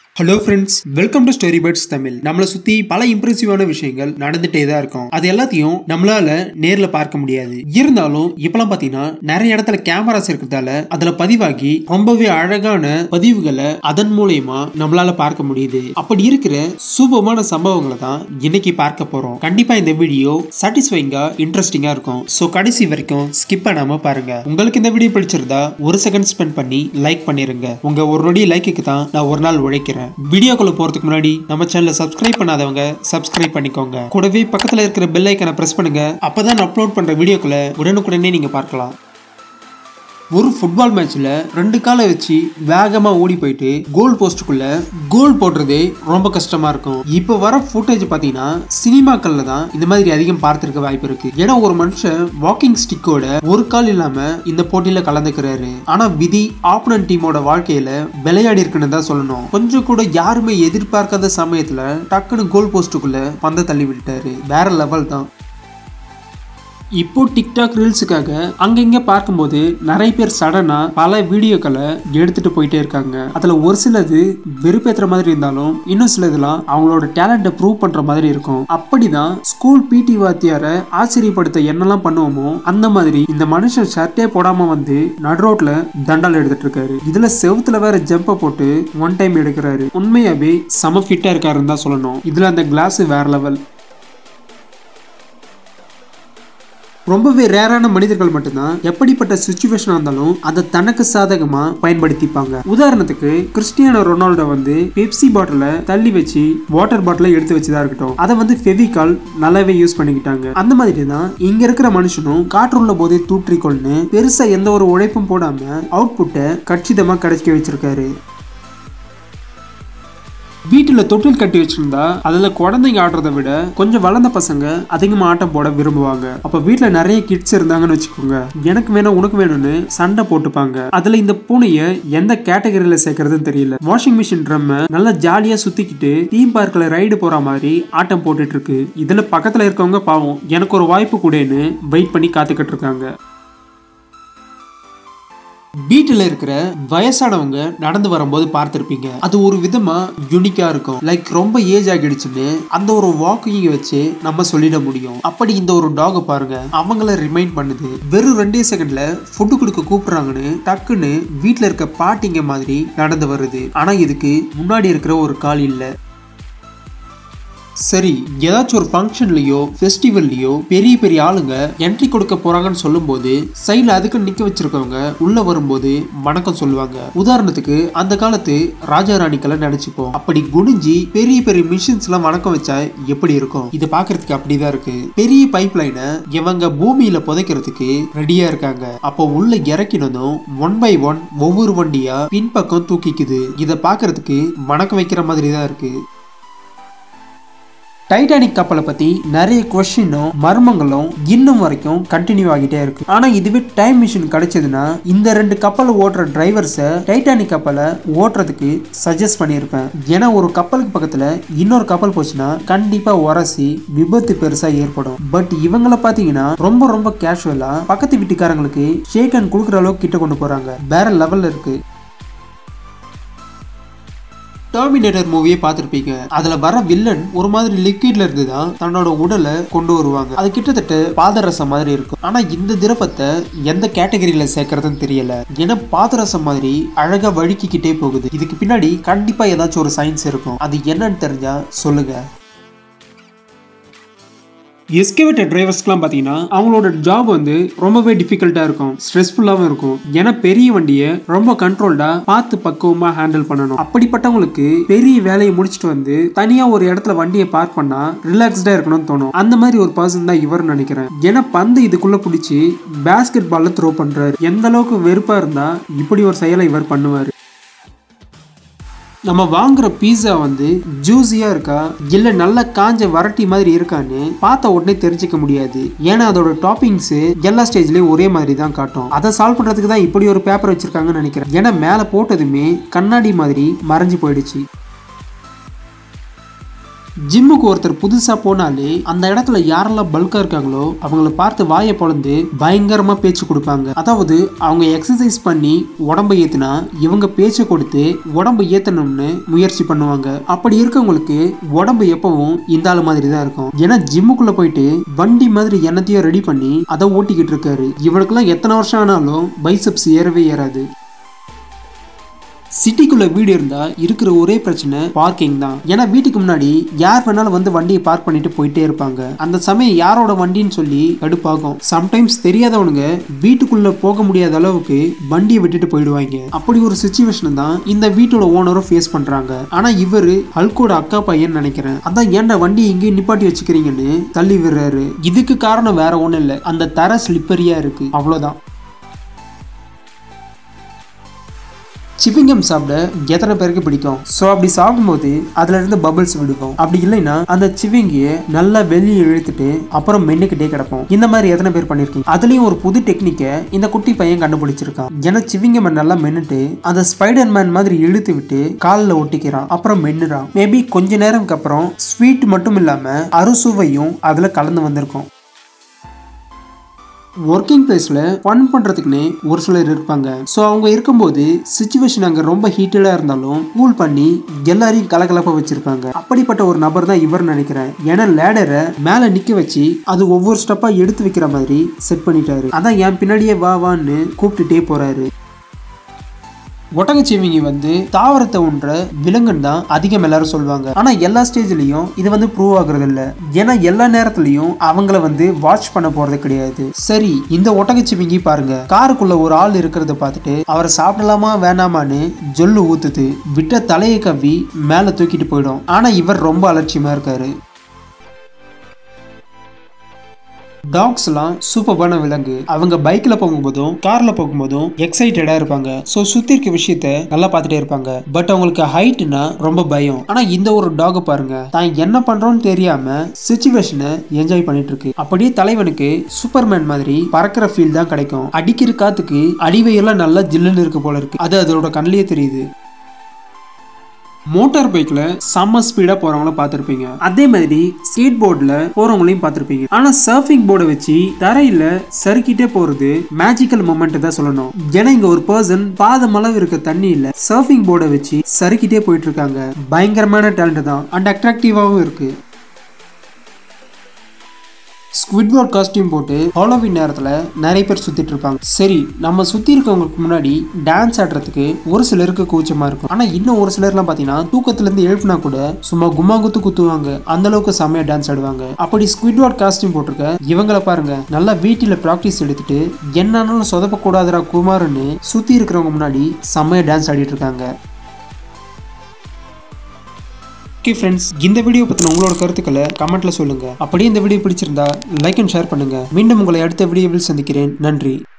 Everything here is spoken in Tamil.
hello friends welcome to story birds Tamil நம்மளை சுத்தி பல இம்ப்ரெசிவான விஷயங்கள் நடந்துட்டே தான் இருக்கும் அது எல்லாத்தையும் நம்மளால நேர்ல பார்க்க முடியாது இருந்தாலும் இப்பெல்லாம் பாத்தீங்கன்னா நிறைய இடத்துல கேமராஸ் இருக்கிறதால அதுல பதிவாகி ரொம்பவே அழகான பதிவுகளை அதன் மூலயமா நம்மளால பார்க்க முடியுது அப்படி இருக்கிற சூப்பமான சம்பவங்களை தான் இன்னைக்கு பார்க்க போறோம் கண்டிப்பா இந்த வீடியோ சாட்டிஸ்ஃபைங்கா இன்ட்ரெஸ்டிங்கா இருக்கும் ஸோ கடைசி வரைக்கும் ஸ்கிப் பண்ணாம பாருங்க உங்களுக்கு இந்த வீடியோ பிடிச்சிருந்தா ஒரு செகண்ட் ஸ்பெண்ட் பண்ணி லைக் பண்ணிருங்க உங்க ஒரு நொடி லைக்குக்கு தான் நான் ஒரு நாள் உழைக்கிறேன் வீடியோக்குள்ள போறதுக்கு முன்னாடி நம்ம சேனலை சப்ஸ்கிரைப் பண்ணாதவங்க சப்ஸ்கிரைப் பண்ணிக்கோங்க கூடவே பக்கத்துல இருக்கிற பெல் ஐக்கனை பிரஸ் பண்ணுங்க அப்பதான் நான் அப்லோட் பண்ற வீடியோக்களை உடனுக்குடனே நீங்க பார்க்கலாம் ஒரு ஃபுட்பால் மேட்ச்ல ரெண்டு காலை வச்சு வேகமா ஓடி போயிட்டு கோல் போஸ்ட்டுக்குள்ள கோல் போடுறதே ரொம்ப கஷ்டமா இருக்கும் இப்போ வர ஃபுட்டேஜ் பாத்தீங்கன்னா சினிமாக்கள்ல தான் இந்த மாதிரி அதிகம் பார்த்திருக்க வாய்ப்பு இருக்கு ஏன்னா ஒரு மனுஷன் வாக்கிங் ஸ்டிக்கோட ஒரு கால் இல்லாம இந்த போட்டியில கலந்துக்கிறாரு ஆனா விதி ஆப்பனன் டீமோட வாழ்க்கையில விளையாடி இருக்குன்னு தான் சொல்லணும் கொஞ்சம் கூட யாருமே எதிர்பார்க்காத சமயத்துல டக்குன்னு கோல் போஸ்ட்டுக்குள்ள பந்த தள்ளி விட்டாரு வேற லெவல் தான் இப்போ டிக்டாக் ரீல்ஸுக்காக அங்கங்க பார்க்கும்போது நிறைய பேர் சடனா பல வீடியோக்களை எடுத்துட்டு போயிட்டே இருக்காங்க அதுல ஒரு சிலது வெறுப்பேத்துற மாதிரி இருந்தாலும் இன்னும் சிலதுலாம் அவங்களோட டேலண்ட்டை ப்ரூவ் பண்ற மாதிரி இருக்கும் அப்படிதான் ஸ்கூல் பிடி வாத்தியார ஆச்சரியப்படுத்த என்னெல்லாம் பண்ணுவோமோ அந்த மாதிரி இந்த மனுஷன் ஷர்ட்டே போடாம வந்து நடு ரோட்ல தண்டால் எடுத்துட்டு இருக்காரு இதுல செவுத்துல வேற ஜம்ப போட்டு ஒன் டைம் எடுக்கிறாரு உண்மையாவே செம ஃபிட்டா இருக்காருன்னு தான் சொல்லணும் இதுல அந்த கிளாஸ் வேற லெவல் ரொம்பவே ரேரான மனிதர்கள் மட்டும்தான் எப்படிப்பட்ட சுச்சுவேஷனா இருந்தாலும் அதை தனக்கு சாதகமா பயன்படுத்திப்பாங்க உதாரணத்துக்கு கிறிஸ்டியானோ ரொனால்டோ வந்து பெப்சி பாட்டில தள்ளி வச்சு வாட்டர் பாட்டில எடுத்து வச்சுதான் இருக்கட்டும் அதை வந்து ஃபெவிகால் நல்லாவே யூஸ் பண்ணிக்கிட்டாங்க அந்த மாதிரி தான் இங்க இருக்கிற மனுஷனும் காற்றுள்ள போதே தூற்றிக்கொள்னு பெருசா எந்த ஒரு உழைப்பும் போடாம அவுட்புட்டை கச்சிதமா கிடைக்க வச்சிருக்காரு வீட்டில் தொட்டில் கட்டி வச்சிருந்தா அதில் குழந்தைங்க ஆடுறதை விட கொஞ்சம் வளர்ந்த பசங்க அதிகமாக ஆட்டம் போட விரும்புவாங்க அப்போ வீட்டில் நிறைய கிட்ஸ் இருந்தாங்கன்னு வச்சுக்கோங்க எனக்கு வேணும் உனக்கு வேணும்னு சண்டை போட்டுப்பாங்க அதில் இந்த பூனையை எந்த கேட்டகரியில் சேர்க்கறதுன்னு தெரியல வாஷிங் மிஷின் ட்ரம் நல்லா ஜாலியாக சுற்றிக்கிட்டு தீம் பார்க்கில் ரைடு போகிற மாதிரி ஆட்டம் போட்டுட்டு இருக்கு இதில் பக்கத்தில் இருக்கவங்க பாவம் எனக்கு ஒரு வாய்ப்பு கூடன்னு வெயிட் பண்ணி காத்துக்கிட்டு இருக்காங்க வீட்டில் இருக்கிற வயசானவங்க நடந்து வரும்போது பார்த்துருப்பீங்க அது ஒரு விதமா யூனிக்கா இருக்கும் லைக் ரொம்ப ஏஜ் ஆகிடுச்சுன்னு அந்த ஒரு வாக்கிங் வச்சு நம்ம சொல்லிட முடியும் அப்படி இந்த ஒரு டாக பாருங்க அவங்கள ரிமைண்ட் பண்ணுது வெறும் ரெண்டே செகண்ட்ல ஃபுட்டு கொடுக்க கூப்பிடுறாங்கன்னு டக்குன்னு வீட்டில் இருக்க பாட்டிங்க மாதிரி நடந்து வருது ஆனா இதுக்கு முன்னாடி இருக்கிற ஒரு கால் இல்லை சரி ஏதாச்சும் ஒரு ஃபங்க்ஷன்லயோ ஃபெஸ்டிவல்லையோ பெரிய பெரிய ஆளுங்க என்ட்ரி கொடுக்க போறாங்கன்னு சொல்லும்போது சைடில் அதுக்கு நிக்க வச்சிருக்கவங்க உள்ள வரும்போது வணக்கம் சொல்லுவாங்க உதாரணத்துக்கு அந்த காலத்து ராஜா ராணிக்களை நினைச்சுப்போம் அப்படி குனிஞ்சி பெரிய பெரிய மிஷின்ஸ் எல்லாம் வணக்கம் வச்சா எப்படி இருக்கும் இது பாக்குறதுக்கு அப்படிதான் இருக்கு பெரிய பைப் லைனை இவங்க பூமியில புதைக்கிறதுக்கு ரெடியா இருக்காங்க அப்போ உள்ள இறக்கினதும் ஒன் பை ஒன் ஒவ்வொரு வண்டியா பின்பக்கம் தூக்கிக்குது இதை பாக்குறதுக்கு வணக்கம் வைக்கிற மாதிரி தான் இருக்கு டைட்டானிக் கப்பலை பத்தி நிறைய கொஸ்டினும் மர்மங்களும் இன்னும் வரைக்கும் கண்டினியூ ஆகிட்டே இருக்கு ஆனா இதுவே டைம் மிஷின் கிடைச்சதுன்னா இந்த ரெண்டு கப்பலை ஓட்டுற டிரைவர்ஸை டைட்டானிக் கப்பலை ஓட்டுறதுக்கு சஜஸ்ட் பண்ணியிருப்பேன் ஏன்னா ஒரு கப்பலுக்கு பக்கத்துல இன்னொரு கப்பல் போச்சுன்னா கண்டிப்பா உரசி விபத்து பெருசா ஏற்படும் பட் இவங்கள பாத்தீங்கன்னா ரொம்ப ரொம்ப கேஷுவலா பக்கத்து வீட்டுக்காரங்களுக்கு ஷேக் அண்ட் கொடுக்குற அளவுக்கு கிட்ட கொண்டு போறாங்க வேற லெவல்ல இருக்கு டெர்மினேட்டர் மூவியை பார்த்துருப்பீங்க அதுல வர வில்லன் ஒரு மாதிரி லிக்விட்ல இருந்து தான் தன்னோட உடலை கொண்டு வருவாங்க அது கிட்டத்தட்ட பாதரசம் மாதிரி இருக்கும் ஆனா இந்த திரவத்தை எந்த கேட்டகரியில சேர்க்கறதுன்னு தெரியல ஏன்னா பாதரசம் மாதிரி அழகா வழுக்கிக்கிட்டே போகுது இதுக்கு பின்னாடி கண்டிப்பா ஏதாச்சும் ஒரு சயின்ஸ் இருக்கும் அது என்னன்னு தெரிஞ்சா சொல்லுங்க எஸ்கேவேட்டர் டிரைவர்ஸ்க்குலாம் பார்த்தீங்கன்னா அவங்களோட ஜாப் வந்து ரொம்பவே டிஃபிகல்ட்டாக இருக்கும் ஸ்ட்ரெஸ்ஃபுல்லாகவும் இருக்கும் ஏன்னா பெரிய வண்டியை ரொம்ப கண்ட்ரோல்டாக பார்த்து பக்குவமாக ஹேண்டில் பண்ணணும் அப்படிப்பட்டவங்களுக்கு பெரிய வேலையை முடிச்சுட்டு வந்து தனியாக ஒரு இடத்துல வண்டியை பார்க் பண்ணால் ரிலாக்ஸ்டாக இருக்கணும்னு தோணும் அந்த மாதிரி ஒரு பர்சன் தான் இவர்னு நினைக்கிறேன் ஏன்னா பந்து இதுக்குள்ளே பிடிச்சி பேஸ்கெட் பால்ல த்ரோ பண்ணுறாரு எந்த அளவுக்கு வெறுப்பாக இருந்தால் இப்படி ஒரு செயலை இவர் பண்ணுவார் நம்ம வாங்குற பீஸா வந்து ஜூஸியா இருக்கா இல்ல நல்ல காஞ்ச வரட்டி மாதிரி இருக்கான்னு பார்த்த உடனே தெரிஞ்சுக்க முடியாது ஏன்னா அதோட டாப்பிங்ஸ் எல்லா ஸ்டேஜ்லயும் ஒரே மாதிரி தான் காட்டும் அதை சால்வ் பண்றதுக்கு தான் இப்படி ஒரு பேப்பர் வச்சிருக்காங்கன்னு நினைக்கிறேன் ஏன்னா மேல போட்டதுமே கண்ணாடி மாதிரி மறைஞ்சு போயிடுச்சு ஜிம்முக்கு ஒருத்தர் புதுசா போனாலே அந்த இடத்துல யாரெல்லாம் பல்கா இருக்காங்களோ அவங்கள பார்த்து வாயை பொழந்து பயங்கரமா பேச்சு கொடுப்பாங்க அதாவது அவங்க எக்ஸசைஸ் பண்ணி உடம்பை ஏத்துனா இவங்க பேச்சு கொடுத்து உடம்பை ஏத்தணும்னு முயற்சி பண்ணுவாங்க அப்படி இருக்கவங்களுக்கு உடம்பு எப்பவும் இந்த ஆளு மாதிரி தான் இருக்கும் ஏன்னா ஜிம்முக்குள்ள போயிட்டு வண்டி மாதிரி என்னத்தையும் ரெடி பண்ணி அதை ஓட்டிக்கிட்டு இருக்காரு இவனுக்கெல்லாம் எத்தனை வருஷம் ஆனாலும் பைசப்ஸ் ஏறவே ஏறாது சிட்டிக்குள்ள வீடு இருந்தா இருக்கிற ஒரே பிரச்சனை பார்க்கிங் தான் ஏன்னா வீட்டுக்கு முன்னாடி யார் வேணாலும் வந்து வண்டியை பார்க் பண்ணிட்டு போயிட்டே இருப்பாங்க அந்த சமயம் யாரோட வண்டின்னு சொல்லி கடுப்பாகும் சம்டைம்ஸ் தெரியாதவனுங்க வீட்டுக்குள்ள போக முடியாத அளவுக்கு வண்டியை விட்டுட்டு போயிடுவாங்க அப்படி ஒரு சுச்சுவேஷன் தான் இந்த வீட்டோட ஓனரும் ஃபேஸ் பண்றாங்க ஆனா இவரு ஹல்கோட அக்கா பையன் நினைக்கிறேன் அதான் ஏன்டா வண்டி இங்கே நிப்பாட்டி வச்சுக்கிறீங்கன்னு தள்ளி விடுறாரு இதுக்கு காரணம் வேற ஒண்ணும் இல்லை அந்த தர ஸ்லிப்பரியா இருக்கு அவ்வளவுதான் சிவிங்கம் சாப்பிட எத்தனை பேருக்கு பிடிக்கும் ஸோ அப்படி சாப்பிடும்போது அதுல இருந்து பபிள்ஸ் விடுக்கும் அப்படி இல்லைன்னா அந்த சிவிங்கிய நல்லா வெளியே இழுத்துட்டு அப்புறம் மென்னுக்கிட்டே கிடக்கும் இந்த மாதிரி எத்தனை பேர் பண்ணிருக்கீங்க அதுலயும் ஒரு புது டெக்னிக்கை இந்த குட்டி பையன் கண்டுபிடிச்சிருக்கான் ஏன்னா சிவிங்கம் நல்லா மென்னுட்டு அந்த ஸ்பைடர் மேன் மாதிரி இழுத்து விட்டு காலில் ஒட்டிக்கிறான் அப்புறம் மென்னுறான் மேபி கொஞ்ச நேரம்க்கு அப்புறம் ஸ்வீட் மட்டும் இல்லாம அறுசுவையும் அதுல கலந்து வந்திருக்கும் ஒர்க்கிங் பிளேஸ்ல ஃபன் பண்றதுக்குன்னே ஒரு சிலர் இருப்பாங்க ஸோ அவங்க இருக்கும்போது சுச்சுவேஷன் அங்க ரொம்ப ஹீட்டடா இருந்தாலும் கூல் பண்ணி எல்லாரையும் கலகலப்பா வச்சிருப்பாங்க அப்படிப்பட்ட ஒரு நபர் தான் இவர் நினைக்கிறேன் ஏன்னா லேடரை மேல நிக்க வச்சு அது ஒவ்வொரு ஸ்டெப்பா எடுத்து வைக்கிற மாதிரி செட் பண்ணிட்டாரு அதான் என் பின்னாடியே வா வான்னு கூப்பிட்டுட்டே போறாரு ஒட்டகச்சிவிங்கி வந்து தாவரத்தை ஒன்ற விலங்குன்னு தான் அதிகம் எல்லாரும் சொல்லுவாங்க ஆனா எல்லா ஸ்டேஜ்லயும் இது வந்து ப்ரூவ் ஆகுறது இல்ல ஏன்னா எல்லா நேரத்துலயும் அவங்கள வந்து வாட்ச் பண்ண போறது கிடையாது சரி இந்த ஒட்டகச்சிவிங்கி பாருங்க காருக்குள்ள ஒரு ஆள் இருக்கிறத பார்த்துட்டு அவரை சாப்பிடலாமா வேணாமான்னு ஜொல்லு ஊத்துது விட்ட தலையை கவ்வி மேல தூக்கிட்டு போயிடும் ஆனா இவர் ரொம்ப அலட்சியமா இருக்காரு டாக்ஸ்லாம் சூப்பர்பான விலங்கு அவங்க பைக்ல போகும்போதும் கார்ல போகும்போதும் எக்ஸைட்டடா இருப்பாங்க ஸோ சுத்தி இருக்க விஷயத்த நல்லா பார்த்துட்டே இருப்பாங்க பட் அவங்களுக்கு ஹைட்னா ரொம்ப பயம் ஆனா இந்த ஒரு டாக் பாருங்க தான் என்ன பண்றோம்னு தெரியாம சுச்சுவேஷனை என்ஜாய் பண்ணிட்டு இருக்கு அப்படியே தலைவனுக்கு சூப்பர்மேன் மாதிரி பறக்கிற ஃபீல் தான் கிடைக்கும் அடிக்கிற காத்துக்கு அடிவையெல்லாம் நல்லா ஜில்லுன்னு இருக்கு போல இருக்கு அது அதோட கண்ணிலே தெரியுது மோட்டார் பைக்ல செம்ம ஸ்பீடா போறவங்கள பார்த்திருப்பீங்க அதே மாதிரி ஸ்கேட் போர்ட்ல போறவங்களையும் பார்த்திருப்பீங்க ஆனா சர்ஃபிங் போர்டை வச்சு தரையில சறுக்கிட்டே போறது மேஜிக்கல் மூமெண்ட் தான் சொல்லணும் ஏன்னா இங்க ஒரு பர்சன் பாதம் அளவு இருக்க தண்ணியில சர்ஃபிங் போர்டை வச்சு சறுக்கிட்டே போயிட்டு இருக்காங்க பயங்கரமான டேலண்ட் தான் அண்ட் அட்ராக்டிவாவும் இருக்கு ஸ்குவிட்வார்ட் காஸ்டியூம் போட்டு ஹாலோவின் நேரத்தில் நிறைய பேர் சுத்திட்டு இருப்பாங்க சரி நம்ம சுத்தி இருக்கவங்களுக்கு முன்னாடி டான்ஸ் ஆடுறதுக்கு ஒரு சிலருக்கு கூச்சமா இருக்கும் ஆனா இன்னும் ஒரு சிலர்லாம் பாத்தீங்கன்னா தூக்கத்துல இருந்து எழுப்புனா கூட சும்மா கும்மா குத்து குத்துவாங்க அந்த அளவுக்கு செம்மையா டான்ஸ் ஆடுவாங்க அப்படி ஸ்குவிட்வார்ட் காஸ்டியூம் போட்டிருக்க இவங்கள பாருங்க நல்லா வீட்டில ப்ராக்டிஸ் எடுத்துட்டு என்னன்னாலும் சொதப்ப கூடாதுடா குமார்னு சுத்தி இருக்கிறவங்க முன்னாடி செம்மையா டான்ஸ் ஆடிட்டு இருக்காங்க ஓகே ஃப்ரெண்ட்ஸ் இந்த வீடியோ பற்றின உங்களோட கருத்துக்களை கமெண்ட்ல சொல்லுங்க அப்படியே இந்த வீடியோ பிடிச்சிருந்தா லைக் அண்ட் ஷேர் பண்ணுங்க மீண்டும் உங்களை அடுத்த வீடியோவில் சந்திக்கிறேன் நன்றி